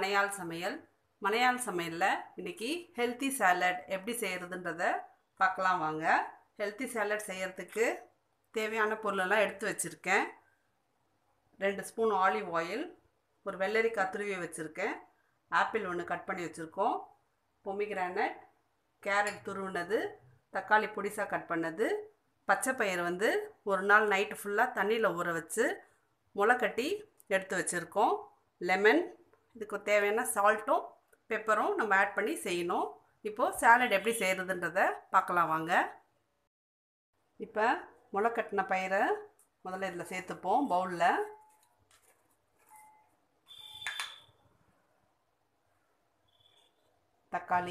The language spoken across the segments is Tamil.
மனையாள் சமையல் மனையாள் சமையலில் இன்றைக்கி ஹெல்த்தி சாலட் எப்படி செய்கிறதுன்றத பார்க்கலாம் வாங்க ஹெல்த்தி சாலட் செய்கிறதுக்கு தேவையான பொருளெல்லாம் எடுத்து வச்சுருக்கேன் ரெண்டு ஸ்பூன் ஆலிவ் ஆயில் ஒரு வெள்ளரிக்காய் துருவி வச்சுருக்கேன் ஆப்பிள் ஒன்று கட் பண்ணி வச்சுருக்கோம் பொமிகிரானட் கேரட் துருவினது தக்காளி பொடிசாக கட் பண்ணது பச்சை பயிர் வந்து ஒரு நாள் நைட்டு ஃபுல்லாக தண்ணியில் ஊற வச்சு முளைக்கட்டி எடுத்து வச்சுருக்கோம் லெமன் இதுக்கு தேவையான சால்ட்டும் பெப்பரும் நம்ம ஆட் பண்ணி செய்யணும் இப்போது சாலட் எப்படி செய்கிறதுன்றத பார்க்கலாம் வாங்க இப்போ முளைக்கட்டின பயிரை முதல்ல இதில் சேர்த்துப்போம் பவுலில் தக்காளி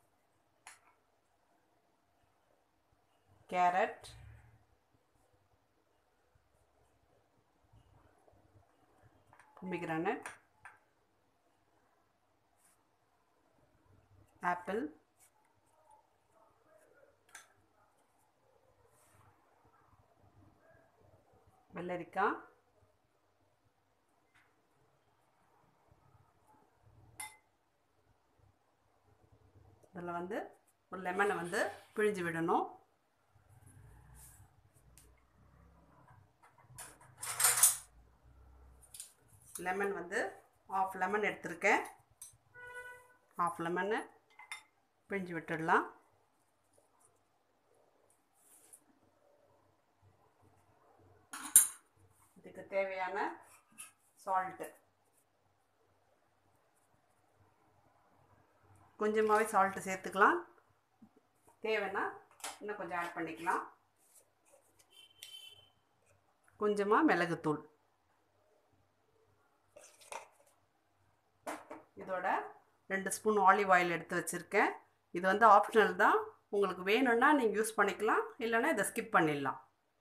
கேரட் பொமிகிரானட் ஆப்பிள் வெள்ளரிக்காய் இதில் வந்து ஒரு லெமனை வந்து பிழிஞ்சு விடணும் லெமன் வந்து ஆஃப் லெமன் எடுத்திருக்கேன் ஆஃப் லெமனை பிழிஞ்சு விட்டுடலாம் இதுக்கு தேவையான சால்ட்டு கொஞ்சமாகவே சால்ட்டு சேர்த்துக்கலாம் தேவைன்னா இன்னும் கொஞ்சம் ஆட் பண்ணிக்கலாம் கொஞ்சமாக மிளகுத்தூள் இதோட ரெண்டு ஸ்பூன் ஆலிவ் ஆயில் எடுத்து வச்சுருக்கேன் இது வந்து ஆப்ஷனல் தான் உங்களுக்கு வேணும்னா நீங்கள் யூஸ் பண்ணிக்கலாம் இல்லைன்னா இதை ஸ்கிப் பண்ணிடலாம்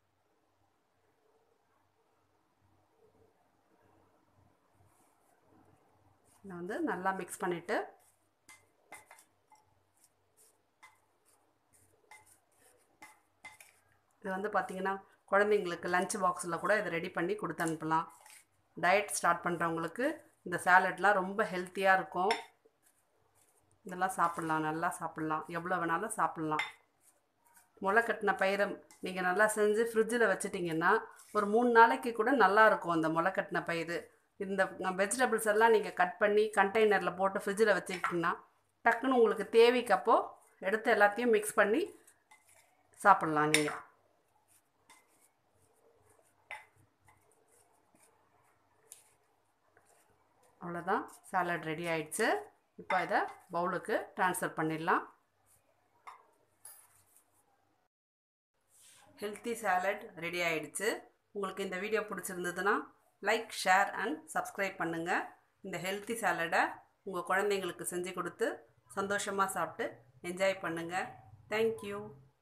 இதை வந்து நல்லா மிக்ஸ் பண்ணிவிட்டு இது வந்து பார்த்திங்கன்னா குழந்தைங்களுக்கு லஞ்ச் பாக்ஸில் கூட இதை ரெடி பண்ணி கொடுத்து அனுப்பலாம் டயட் ஸ்டார்ட் பண்ணுறவங்களுக்கு இந்த சேலட்லாம் ரொம்ப ஹெல்த்தியாக இருக்கும் இதெல்லாம் சாப்பிட்லாம் நல்லா சாப்பிட்லாம் எவ்வளோ வேணாலும் சாப்பிட்லாம் முளை கட்டின பயிரை நீங்கள் நல்லா செஞ்சு ஃப்ரிட்ஜில் வச்சிட்டிங்கன்னா ஒரு மூணு நாளைக்கு கூட நல்லா இருக்கும் அந்த முளை கட்டின பயிர் இந்த வெஜிடபிள்ஸ் எல்லாம் நீங்கள் கட் பண்ணி கண்டெய்னரில் போட்டு ஃப்ரிட்ஜில் வச்சுக்கிட்டிங்கன்னா டக்குன்னு உங்களுக்கு தேவைக்கப்போ எடுத்து எல்லாத்தையும் மிக்ஸ் பண்ணி சாப்பிட்லாம் நீங்கள் அவ்வளோதான் சாலட் ரெடி ஆயிடுச்சு இப்போ இதை பவுலுக்கு ட்ரான்ஸ்ஃபர் பண்ணிடலாம் ஹெல்த்தி சாலட் ரெடி ஆயிடுச்சு உங்களுக்கு இந்த வீடியோ பிடிச்சிருந்ததுன்னா லைக் ஷேர் அண்ட் சப்ஸ்கிரைப் பண்ணுங்கள் இந்த ஹெல்த்தி சாலடை உங்கள் குழந்தைங்களுக்கு செஞ்சு கொடுத்து சந்தோஷமாக சாப்பிட்டு என்ஜாய் பண்ணுங்கள் தேங்க்யூ